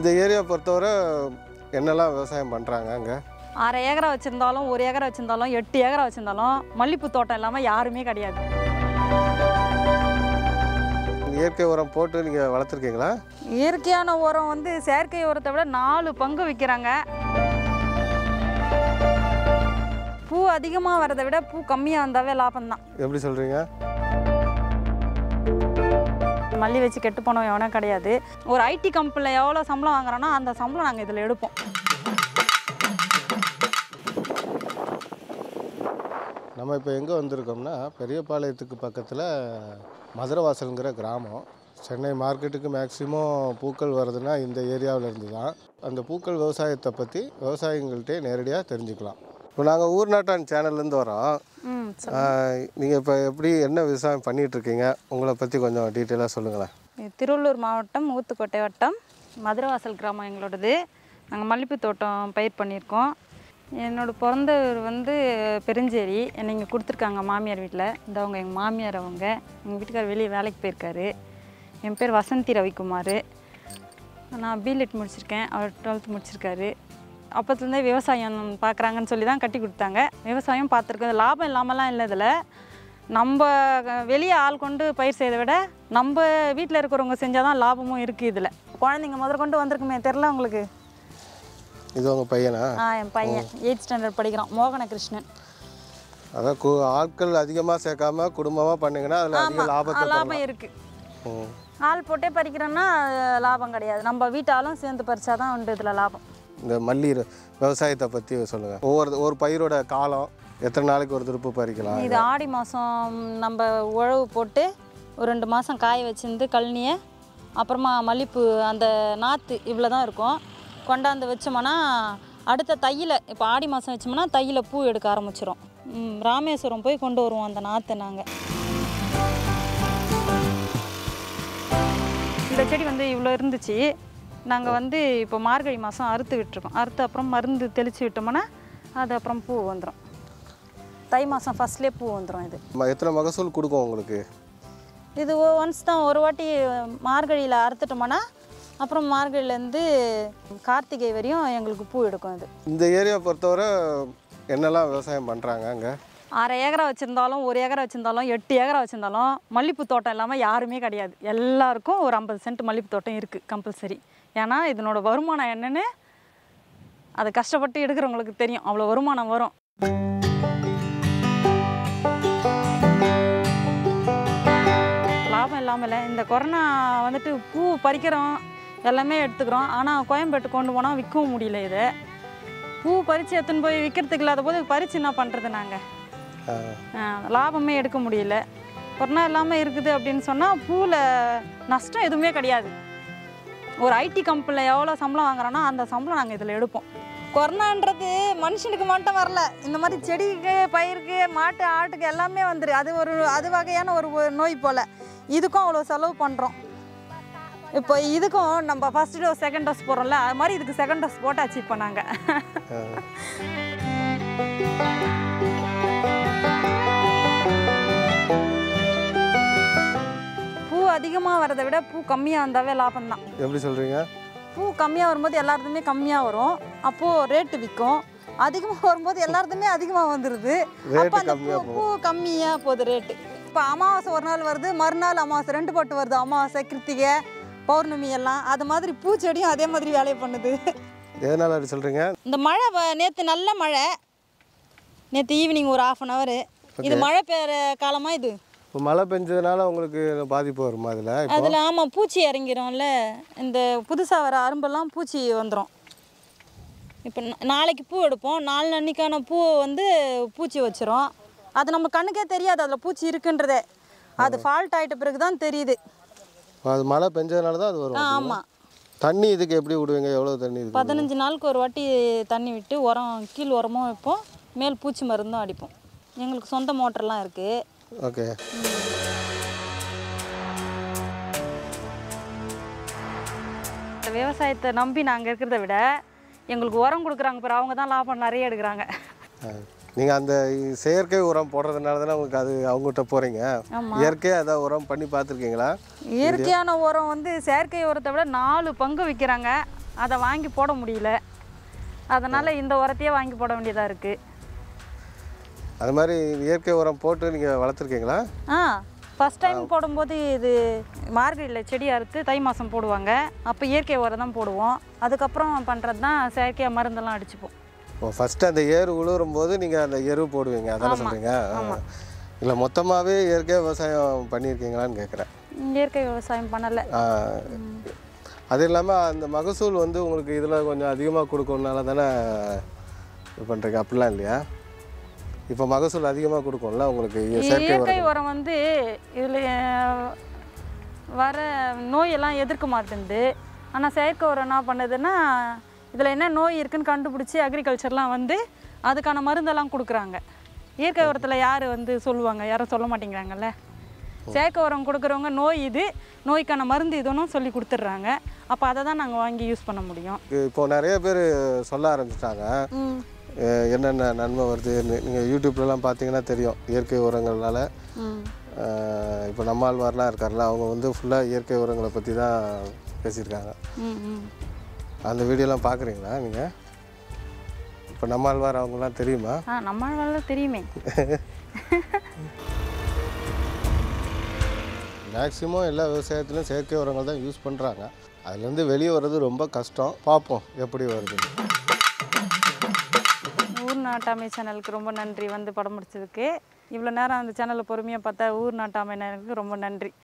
இந்த ஏரியா பொறுத்தவரை என்னெல்லாம் விவசாயம் பண்ணுறாங்க அங்கே அரை ஏக்கரை வச்சுருந்தாலும் ஒரு ஏக்கரை வச்சுருந்தாலும் எட்டு ஏக்கரை வச்சுருந்தாலும் மல்லிப்பூ தோட்டம் இல்லாமல் யாருமே கிடையாது இயற்கை உரம் போட்டு நீங்கள் வளர்த்துருக்கீங்களா இயற்கையான உரம் வந்து செயற்கை உரத்தை விட நாலு பங்கு விற்கிறாங்க பூ அதிகமாக வரதை விட பூ கம்மியாக வந்தாவே லாபம்தான் எப்படி சொல்கிறீங்க மல்லி வச்சு கெட்டு போனவன் எவனும் கிடையாது ஒரு ஐடி கம்பெனியில் எவ்வளோ சம்பளம் வாங்குறோன்னா அந்த சம்பளம் நாங்கள் இதில் எடுப்போம் நம்ம இப்போ எங்கே வந்திருக்கோம்னா பெரியபாளையத்துக்கு பக்கத்தில் மதுரவாசலுங்கிற கிராமம் சென்னை மார்க்கெட்டுக்கு மேக்ஸிமம் பூக்கள் வருதுன்னா இந்த ஏரியாவில் இருந்து தான் அந்த பூக்கள் விவசாயத்தை பற்றி விவசாயிகள்கிட்டே நேரடியாக தெரிஞ்சுக்கலாம் இப்போ நாங்கள் ஊர் நாட்டான் சேனல்லேருந்து வரோம் ம் நீங்கள் இப்போ எப்படி என்ன விவசாயம் பண்ணிட்டு இருக்கீங்க உங்களை பற்றி கொஞ்சம் டீட்டெயிலாக சொல்லுங்களேன் இது திருவள்ளூர் மாவட்டம் ஊத்துக்கோட்டை வட்டம் மதுரவாசல் கிராமம் எங்களோடது நாங்கள் மல்லிப்பூ தோட்டம் பயிர் பண்ணியிருக்கோம் என்னோட பிறந்தவர் வந்து பெருஞ்சேரி என்னை இங்கே கொடுத்துருக்காங்க மாமியார் வீட்டில் இந்த அவங்க எங்கள் மாமியார் அவங்க எங்கள் வீட்டுக்கார் வெளியே வேலைக்கு போயிருக்காரு என் பேர் வசந்தி ரவிக்குமார் நான் பிஎட் முடிச்சிருக்கேன் அவர் டுவெல்த் முடிச்சிருக்காரு அப்போத்துலேருந்தே விவசாயம் பார்க்குறாங்கன்னு சொல்லி தான் கட்டி கொடுத்தாங்க விவசாயம் பார்த்துருக்கோம் லாபம் இல்லாமலாம் இல்லை இதில் நம்ம வெளியே ஆள் கொண்டு பயிர் செய்யறதை விட நம்ம வீட்டில் இருக்கிறவங்க செஞ்சால் தான் லாபமும் இருக்குது இதில் குழந்தைங்க முதல் கொண்டு வந்திருக்குமே தெரில உங்களுக்கு இது உங்கள் பையனா ஆ என் பையன் எயிட் ஸ்டாண்டர்ட் படிக்கிறான் மோகன கிருஷ்ணன் அதான் கு ஆட்கள் அதிகமாக சேர்க்காம குடும்பமாக பண்ணீங்கன்னா அதில் அதிக லாபத்தை லாபம் பெறலாம். இருக்குது ம். ஆள் போட்டே பறிக்கிறோன்னா அது லாபம் கிடையாது நம்ம வீட்டாலும் சேர்ந்து பறிச்சா தான் உண்டு இதில் லாபம் இந்த மல்லி ர- விவசாயத்தை பற்றி சொல்லுங்கள் ஒவ்வொரு ஒரு பயிரோட காலம் எத்தனை நாளைக்கு ஒரு திருப்பு பறிக்கலாம் இது ஆடி மாதம் நம்ம உழவு போட்டு ஒரு ரெண்டு மாதம் காய வச்சிருந்து கழனியை அப்புறமா மல்லிப்பூ அந்த நாற்று இவ்வளோ தான் இருக்கும் கொண்டாந்து வச்சோம்னா அடுத்த தையில் இப்போ ஆடி மாதம் வச்சோம்னா தையில் பூ எடுக்க ஆரம்பிச்சிரும் ம், ராமேஸ்வரம் போய் கொண்டு வருவோம் அந்த நாற்றை நாங்கள் இந்த செடி வந்து இவ்வளோ இருந்துச்சு நாங்கள் வந்து இப்போ மார்கழி மாதம் அறுத்து விட்டுருக்கோம் அறுத்து அப்புறம் மருந்து தெளித்து விட்டோம்னா அது அப்புறம் பூ வந்துடும் தை மாதம் ஃபஸ்ட்லேயே பூ வந்துடும் இது ம- எத்தனை மகசூல் கொடுக்கும் உங்களுக்கு இது ஒன்ஸ் தான் ஒரு வாட்டி மார்கழியில் அறுத்துட்டோம்னா அப்புறம் மார்கழியிலேருந்து கார்த்திகை வரையும் எங்களுக்கு பூ எடுக்கும் இது இந்த ஏரியா பொறுத்தவரை என்னெல்லாம் விவசாயம் பண்ணுறாங்க அங்கே அரை ஏக்கரை வச்சுருந்தாலும் ஒரு ஏக்கரை வச்சுருந்தாலும் எட்டு ஏக்கரை வச்சுருந்தாலும் மல்லிப்பூ தோட்டம் இல்லாமல் யாருமே கிடையாது எல்லாருக்கும் ஒரு ஐம்பது சென்ட் மல்லிப்பூ தோட்டம் இருக்குது கம்பல்சரி ஏன்னா இதனோட வருமானம் என்னன்னு அது கஷ்டப்பட்டு எடுக்கிறவங்களுக்கு தெரியும் அவ்வளோ வருமானம் வரும் லாபம் இல்லாமல் இல்லை இந்த கொரோனா வந்துட்டு பூ பறிக்கிறோம் எல்லாமே எடுத்துக்கிறோம் ஆனால் கோயம்பேட்டு கொண்டு போனால் விற்கவும் முடியல இதை பூ பறித்து எடுத்துன்னு போய் விற்கிறதுக்கு இல்லாத போது பறித்து என்ன பண்ணுறது நாங்கள் லாபமே எடுக்க முடியல கொரோனா இல்லாமல் இருக்குது அப்படின்னு சொன்னால் பூவில் நஷ்டம் எதுவுமே கிடையாது ஒரு ஐடி கம்பெனியில் எவ்வளோ சம்பளம் வாங்குறோன்னா அந்த சம்பளம் நாங்கள் இதில் எடுப்போம் கொரோனான்றது மனுஷனுக்கு மட்டும் வரல இந்த மாதிரி செடிக்கு பயிருக்கு மாட்டு ஆட்டுக்கு எல்லாமே வந்துரு அது ஒரு அது வகையான ஒரு ஒரு நோய் போல் இதுக்கும் அவ்வளோ செலவு பண்ணுறோம் இப்போ இதுக்கும் நம்ம ஃபர்ஸ்ட் டோஸ் செகண்ட் டோஸ் போடுறோம்ல அது மாதிரி இதுக்கு செகண்ட் டோஸ் போட்டாச்சு இப்போ நாங்கள் பூ அதிகமாக வரதை விட பூ கம்மியாக வந்தாவே லாபம் தான் எப்படி சொல்கிறீங்க பூ கம்மியாக வரும்போது எல்லாத்துமே கம்மியாக வரும் அப்போது ரேட்டு விற்கும் அதிகமாக வரும்போது எல்லாத்துமே அதிகமாக வந்துடுது Rate அப்போ அந்த கம்மியா பூ பூ கம்மியாக போகுது ரேட்டு இப்போ அமாவாசை ஒரு நாள் வருது மறுநாள் அமாவாசை ரெண்டு பட்டு வருது அமாவாசை கிருத்திகை பௌர்ணமி எல்லாம் அது மாதிரி பூச்செடியும் அதே மாதிரி வேலையை பண்ணுது எதனால் அப்படி சொல்கிறீங்க இந்த மழை நேற்று நல்ல மழை நேற்று ஈவினிங் ஒரு ஆஃப் அன் ஹவர் இது மழை பெய்கிற காலமாக இது இப்போ மழை பெஞ்சதுனால உங்களுக்கு பாதிப்பு வருமா அதில் இப்போ அதில் ஆமாம் பூச்சி இறங்கிரும்ல இந்த புதுசாக வர அரும்பெல்லாம் பூச்சி வந்துடும் இப்போ நா- நாளைக்கு பூ எடுப்போம் நாலு அன்னைக்கான பூ வந்து பூச்சி வச்சிரும் அது நம்ம கண்ணுக்கே தெரியாது அதில் பூச்சி இருக்குன்றதே அது ஃபால்ட் ஆகிட்ட பிறகு தான் தெரியுது அது மழை பெஞ்சதுனால தான் அது வரும் ஆமாம் தண்ணி இதுக்கு எப்படி விடுவீங்க எவ்வளோ தண்ணி இருக்கு பதினஞ்சு நாளுக்கு ஒரு வாட்டி தண்ணி விட்டு உரம் கீழ் உரமும் வைப்போம் மேல் பூச்சி மருந்தும் அடிப்போம் எங்களுக்கு சொந்த மோட்டர்லாம் இருக்குது ஓகே இந்த விவசாயத்தை நம்பி நாங்கள் இருக்கிறத விட எங்களுக்கு உரம் கொடுக்குறாங்க பிறகு அவங்க தான் லாபம் நிறைய எடுக்கிறாங்க நீங்கள் அந்த செயற்கை உரம் போடுறதுனால தானே உங்களுக்கு அது அவங்ககிட்ட போகிறீங்க ஆமாம் இயற்கையாக ஏதாவது உரம் பண்ணி பார்த்துருக்கீங்களா இயற்கையான உரம் வந்து செயற்கை உரத்தை விட நாலு பங்கு விற்கிறாங்க அதை வாங்கி போட முடியல அதனால் இந்த உரத்தையே வாங்கி போட வேண்டியதாக இருக்குது அது மாதிரி இயற்கை உரம் போட்டு நீங்கள் வளர்த்துருக்கீங்களா ஆ ஃபஸ்ட் டைம் போடும்போது இது மார்கழியில் செடி அறுத்து தை மாதம் போடுவாங்க அப்போ இயற்கை உரம் தான் போடுவோம் அதுக்கப்புறம் பண்ணுறது தான் செயற்கை மருந்தெல்லாம் அடிச்சுப்போம் ஓ ஃபஸ்ட்டு அந்த ஏறு உழுவுறும் போது நீங்கள் அந்த எரு போடுவீங்க அதானே சொல்கிறீங்க இல்லை மொத்தமாகவே இயற்கை விவசாயம் பண்ணியிருக்கீங்களான்னு கேட்குறேன் இயற்கை விவசாயம் பண்ணலை அது இல்லாமல் அந்த மகசூல் வந்து உங்களுக்கு இதில் கொஞ்சம் அதிகமாக கொடுக்கறனால தானே இது பண்ணுறீங்க அப்படிலாம் இல்லையா இப்போ மகசூல் அதிகமாக கொடுக்கும்ல உங்களுக்கு இய- செயற்கை இயற்கை உரம் உரம் வந்து இதில் வர நோயெல்லாம் எதிர்க்க மாட்டேங்குது ஆனால் செயற்கை உரம் என்ன பண்ணுதுன்னா இதில் என்ன நோய் இருக்குன்னு கண்டுபிடிச்சி அக்ரிகல்ச்சர்லாம் வந்து அதுக்கான மருந்தெல்லாம் கொடுக்குறாங்க இயற்கை உரத்தில் யார் வந்து சொல்லுவாங்க யாரும் சொல்ல மாட்டேங்கிறாங்கல்ல செயற்கை உரம் கொடுக்குறவங்க நோய் இது நோய்க்கான மருந்து இதுன்னு சொல்லி கொடுத்துட்றாங்க அப்போ அதை தான் நாங்கள் வாங்கி யூஸ் பண்ண முடியும் இப்போ நிறைய பேர் சொல்ல ஆரம்பிச்சிட்டாங்க ம் அஹ் என்னென்ன நன்மை வருது நீங்கள் யூடியூப்லலாம் பார்த்தீங்கன்னா தெரியும் இயற்கை உரங்கள்னால ம் அஹ் இப்போ நம்மாழ்வார்லாம் இருக்கார்ல அவங்க வந்து ஃபுல்லாக இயற்கை உரங்களை பற்றி தான் பேசியிருக்காங்க ம் ம் அந்த வீடியோலாம் பார்க்குறீங்களா நீங்கள் இப்போ நம்மாழ்வார் அவங்களாம் தெரியுமா ஆ நம்மளால தெரியுமே மேக்ஸிமம் எல்லா விவசாயத்துலையும் செயற்கை உரங்கள் தான் யூஸ் பண்ணுறாங்க அதுலேருந்து வெளியே வர்றது ரொம்ப கஷ்டம் பார்ப்போம் எப்படி வருதுன்னு ஊர் நாட்டாமை சேனலுக்கு ரொம்ப நன்றி வந்து படம் முடிச்சதுக்கு இவ்வளோ நேரம் அந்த சேனலை பொறுமையாக பார்த்தா ஊர் நாட்டாமை நேருக்கு ரொம்ப நன்றி